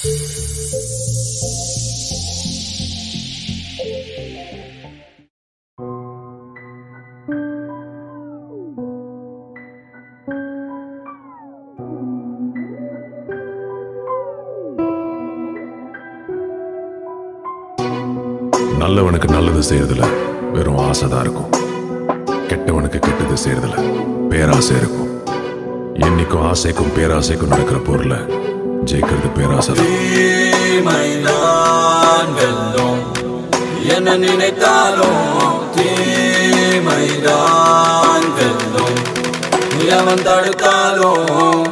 நல்லவனுக்கு நல்லது செய்யறதுல வெறும் ஆசைதான் இருக்கும் கெட்டவனுக்கு கெட்டது செய்யறதுல பேராசை இருக்கும் என்னைக்கும் ஆசைக்கும் பேராசைக்கும் நடக்கிற போர்ல ஜெயிக்கிறது பேராசை தான் தீமைதான் வெல்லும் என்ன நினைத்தாலும் தீமைதான் வெல்லும் எவன் தடுத்தாலும்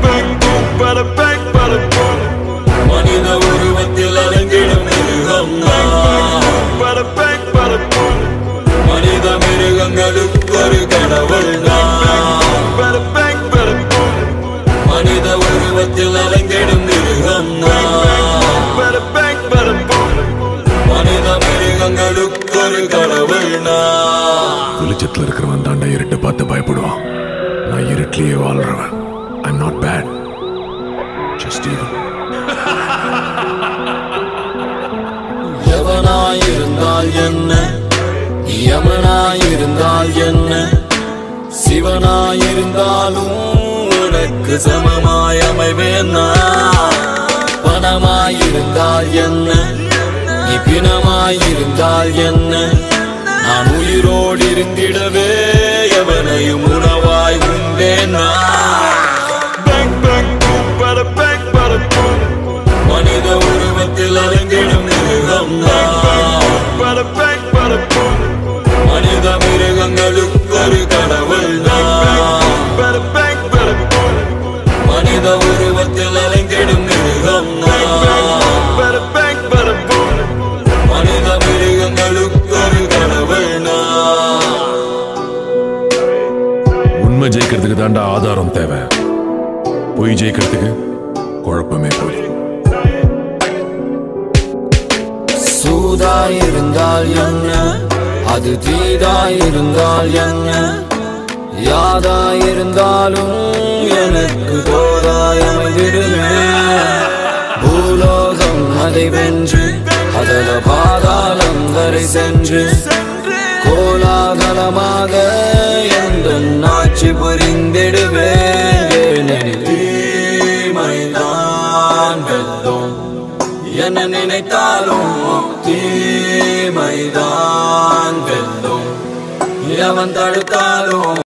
மனித உருவத்தில் அலங்கிடும் மிருகம் மனித மிருகங்களுக்கு ஒரு கடவுள் மனித உருவத்தில் அலங்கிடும் மிருகம் மனித மிருகங்களுக்கு ஒரு கடவுள் வெளிச்சத்துல இருக்கிறவன் தாண்டா இருட்டை பார்த்து பயப்படுவான் நான் இருட்டிலேயே வாழ்றவன் I not bad just even எவனாயிருந்தால் என்ன யமனாயிருந்தால் என்ன சிவனாயிருந்தாலும் உனக்கு சமமாய் அமைவேன் நான். பணமாயிருந்தால் என்ன நீ பிணமாயிருந்தால் என்ன நான் உயிரோடு இருந்திடவே எவனையும் உணவாய் உண்டேன் நான். மனித உருவத்தில் அலங்கிடும் மிருகம் நான். மனித மிருகங்களுக்கு ஒரு கடவுள் நான். மனித உருவத்தில் அலங்கிடும் மிருகம் நான். மனித மிருகங்களுக்கு ஒரு கடவுள் நான். உண்மை ஜெயிக்கிறதுக்கு தாண்டா ஆதாரம் தேவை பொய் ஜெயிக்கிறதுக்கு குழப்பமே போய் சூதாயிருந்தால் என்ன அது தீதாயிருந்தால் என்ன யாதாயிருந்தாலும் எனக்கு தோதாயமைந்திடுமே பூலோகம் அதை வென்று அதல பாதாளம் வரை சென்று கோலாகலமாக எந்த ஆட்சி புரிந்திடுவேன் தீமைதான் வெல்லும் என்ன நினைத்தாலும் தீமைதான் வெல்லும் எவன் தடுத்தாலும்